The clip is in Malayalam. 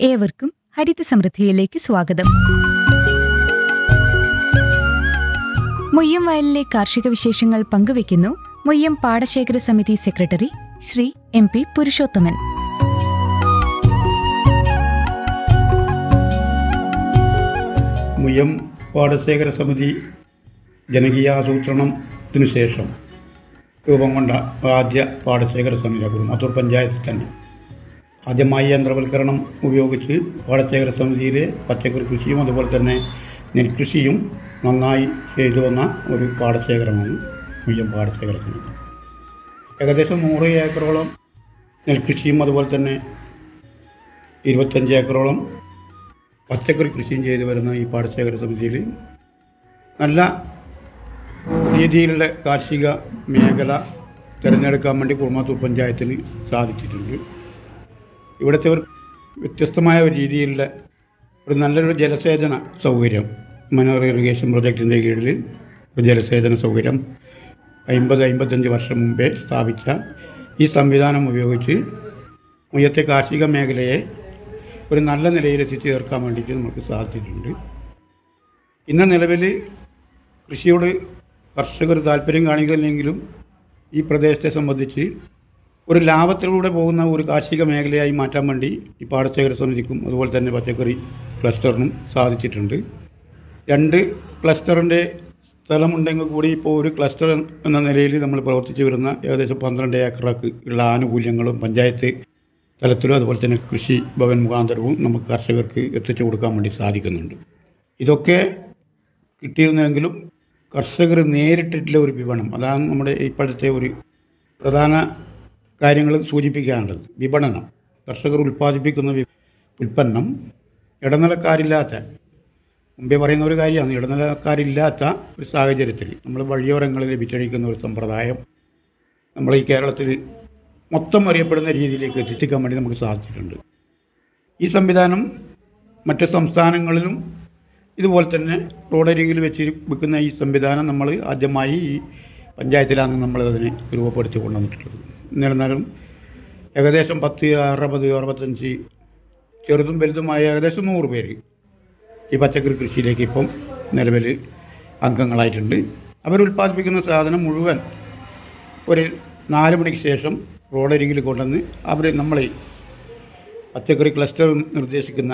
ഏവർക്കും ഹരിത സമൃദ്ധിയിലേക്ക് സ്വാഗതം മുയ്യം വയലിലെ കാർഷിക വിശേഷങ്ങൾ പങ്കുവയ്ക്കുന്നു മുയ്യം പാടശേഖര സമിതി secretary Shri M P Purushothaman Muyam പാടശേഖര സമിതി ജനകീയാസൂത്രണത്തിനു ശേഷം രൂപം കൊണ്ട ആദ്യ പാടശേഖര സമിതി കുറുമാത്തൂർ പഞ്ചായത്തിൽ തന്നെ ആദ്യമായി യന്ത്രവൽക്കരണം ഉപയോഗിച്ച് പാടശേഖര സമിതിയിലെ പച്ചക്കറി കൃഷിയും അതുപോലെ തന്നെ നെൽകൃഷിയും നന്നായി ചെയ്തു വന്ന ഒരു പാടശേഖരമാണ് മുയ്യം പാടശേഖര സമിതി ഏകദേശം നൂറ് ഏക്കറോളം നെൽകൃഷിയും അതുപോലെ തന്നെ ഇരുപത്തഞ്ച് ഏക്കറോളം പച്ചക്കറി കൃഷിയും ചെയ്തു വരുന്ന ഈ പാടശേഖര സമിതിയിൽ നല്ല രീതിയിലുള്ള കാർഷിക മേഖല തിരഞ്ഞെടുക്കാൻ വേണ്ടി കുറുമാത്തൂർ പഞ്ചായത്തിന് സാധിച്ചിട്ടുണ്ട് ഇവിടുത്തെ ഒരു വ്യത്യസ്തമായ ഒരു രീതിയിലുള്ള ഒരു നല്ലൊരു ജലസേചന സൗകര്യം മനോർ ഇറിഗേഷൻ പ്രൊജക്റ്റിൻ്റെ കീഴിൽ ഒരു ജലസേചന സൗകര്യം അമ്പത് അമ്പത്തഞ്ച് വർഷം മുമ്പേ സ്ഥാപിച്ച ഈ സംവിധാനം ഉപയോഗിച്ച് മുയ്യത്തെ കാർഷിക മേഖലയെ ഒരു നല്ല നിലയിൽ എത്തിച്ചു ചേർക്കാൻ വേണ്ടിയിട്ട് നമുക്ക് സാധിച്ചിട്ടുണ്ട് ഇന്ന് നിലവിൽ കൃഷിയോട് കർഷകർ താല്പര്യം കാണിക്കുന്നില്ലെങ്കിലും ഈ പ്രദേശത്തെ സംബന്ധിച്ച് ഒരു ലാഭത്തിലൂടെ പോകുന്ന ഒരു കാർഷിക മേഖലയായി മാറ്റാൻ വേണ്ടി ഈ പാടശേഖര സമിതിക്കും അതുപോലെ തന്നെ പച്ചക്കറി ക്ലസ്റ്ററിനും സാധിച്ചിട്ടുണ്ട് രണ്ട് ക്ലസ്റ്ററിൻ്റെ സ്ഥലമുണ്ടെങ്കിൽ കൂടി ഇപ്പോൾ ഒരു ക്ലസ്റ്റർ എന്ന നിലയിൽ നമ്മൾ പ്രവർത്തിച്ചു വരുന്ന ഏകദേശം പന്ത്രണ്ട് ഏക്കറക്ക് ഉള്ള ആനുകൂല്യങ്ങളും പഞ്ചായത്ത് തലത്തിലും അതുപോലെ തന്നെ കൃഷി ഭവൻ മുഖാന്തരവും നമുക്ക് കർഷകർക്ക് എത്തിച്ചു കൊടുക്കാൻ വേണ്ടി സാധിക്കുന്നുണ്ട് ഇതൊക്കെ കിട്ടിയിരുന്നെങ്കിലും കർഷകർ നേരിട്ടിട്ടുള്ള ഒരു വിപണനം അതാണ് നമ്മുടെ ഇപ്പോഴത്തെ ഒരു പ്രധാന കാര്യങ്ങൾ സൂചിപ്പിക്കാനുള്ളത് വിപണനം കർഷകർ ഉൽപ്പാദിപ്പിക്കുന്ന വി- ഉൽപ്പന്നം ഇടനിലക്കാരില്ലാത്ത മുമ്പേ പറയുന്ന ഒരു കാര്യമാണ് ഇടനിലക്കാരില്ലാത്ത ഒരു സാഹചര്യത്തിൽ നമ്മൾ വഴിയോരങ്ങളിൽ വിറ്റഴിക്കുന്ന ഒരു സമ്പ്രദായം നമ്മൾ ഈ കേരളത്തിൽ മൊത്തം അറിയപ്പെടുന്ന രീതിയിലേക്ക് എത്തിക്കാൻ വേണ്ടി നമുക്ക് സാധിച്ചിട്ടുണ്ട് ഈ സംവിധാനം മറ്റ് സംസ്ഥാനങ്ങളിലും ഇതുപോലെ തന്നെ റോഡരികിൽ വെച്ച് വെക്കുന്ന ഈ സംവിധാനം നമ്മൾ ആദ്യമായി ഈ പഞ്ചായത്തിലാണ് നമ്മൾ അതിനെ രൂപപ്പെടുത്തി കൊണ്ടുവന്നിട്ടുള്ളത് എന്നിരുന്നാലും ഏകദേശം പത്ത് അറുപത് അറുപത്തഞ്ച് ചെറുതും വലുതുമായ ഏകദേശം നൂറ് പേര് ഈ പച്ചക്കറി കൃഷിയിലേക്ക് ഇപ്പം നിലവിൽ അംഗങ്ങളായിട്ടുണ്ട് അവർ ഉൽപ്പാദിപ്പിക്കുന്ന സാധനം മുഴുവൻ ഒരു നാല് മണിക്ക് ശേഷം റോഡരികിൽ കൊണ്ടുവന്ന് അവർ നമ്മൾ പച്ചക്കറി ക്ലസ്റ്റർ നിർദ്ദേശിക്കുന്ന